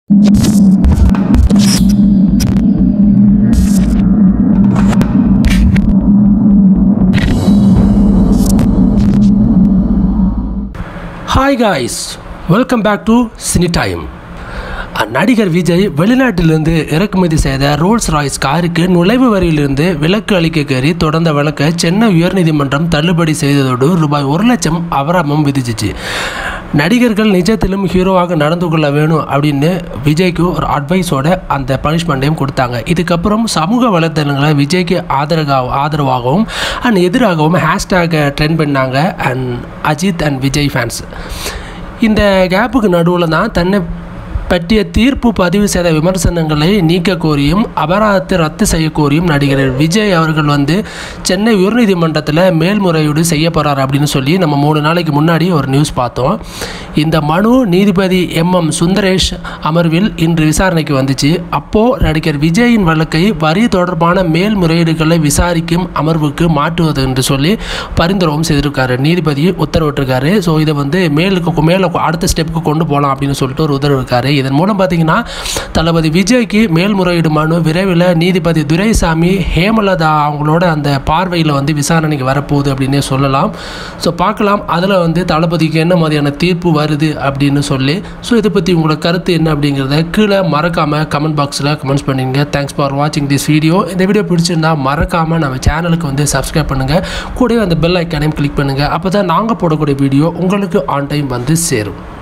hi guys welcome back to cine time நடிகர் விஜய் வெளிநாட்டிலிருந்து இறக்குமதி செய்த ரோல்ஸ் ராய்ஸ் காருக்கு நுழைவு வரியிலிருந்து விலக்கு அளிக்க கோரி தொடர்ந்த வழக்கை சென்னை உயர்நீதிமன்றம் தள்ளுபடி செய்ததோடு ரூபாய் ஒரு லட்சம் அபராமம் விதிச்சிச்சு நடிகர்கள் நிஜத்திலும் ஹீரோவாக நடந்து கொள்ள வேணும் அப்படின்னு விஜய்க்கு ஒரு அட்வைஸோட அந்த பனிஷ்மெண்ட்டையும் கொடுத்தாங்க இதுக்கப்புறம் சமூக வலைத்தளங்களை விஜய்க்கு ஆதரவாக ஆதரவாகவும் அண்ட் எதிராகவும் ஹேஷ்டேக்கை ட்ரெண்ட் பண்ணாங்க and Ajith and Vijay fans இந்த கேப்புக்கு நடுவில் தான் தன்னை பற்றிய தீர்ப்பு பதிவு செய்த விமர்சனங்களை நீக்க கோரியும் அபராதத்தை ரத்து செய்ய கோரியும் நடிகர் விஜய் அவர்கள் வந்து சென்னை உயர்நீதிமன்றத்தில் மேல்முறையீடு செய்ய போகிறார் அப்படின்னு சொல்லி நம்ம மூணு நாளைக்கு முன்னாடி ஒரு நியூஸ் பார்த்தோம் இந்த மனு நீதிபதி எம் எம் சுந்தரேஷ் அமர்வில் இன்று விசாரணைக்கு வந்துச்சு அப்போது நடிகர் விஜயின் வழக்கை வரி தொடர்பான மேல்முறையீடுகளை விசாரிக்கும் அமர்வுக்கு மாற்றுவது என்று சொல்லி பரிந்துரைவும் செய்திருக்காரு நீதிபதி உத்தரவிட்டிருக்காரு ஸோ இதை வந்து மேலுக்கு மேலே அடுத்த ஸ்டெப்புக்கு கொண்டு போகலாம் அப்படின்னு சொல்லிட்டு ஒரு உத்தரவு இருக்காரு இதன் மூலம் பார்த்தீங்கன்னா தளபதி விஜய்க்கு மேல்முறையீடு மனு விரைவில் நீதிபதி துரைசாமி ஹேமலதா அவங்களோட அந்த பார்வையில் வந்து விசாரணைக்கு வரப்போகுது அப்படின்னே சொல்லலாம் ஸோ பார்க்கலாம் அதில் வந்து தளபதிக்கு என்ன மாதிரியான தீர்ப்பு வருது அப்படின்னு சொல்லி ஸோ இதை பற்றி உங்களோட கருத்து என்ன அப்படிங்கிறத கீழே மறக்காமல் கமெண்ட் பாக்ஸில் கமெண்ட்ஸ் பண்ணிங்க தேங்க்ஸ் ஃபார் வாட்சிங் திஸ் வீடியோ இந்த வீடியோ பிடிச்சிருந்தா மறக்காமல் நம்ம சேனலுக்கு வந்து சப்ஸ்கிரைப் பண்ணுங்கள் கூடவே அந்த பெல் ஐக்கானையும் கிளிக் பண்ணுங்கள் அப்போ தான் நாங்கள் போடக்கூடிய வீடியோ உங்களுக்கு ஆன் டைம் வந்து சேரும்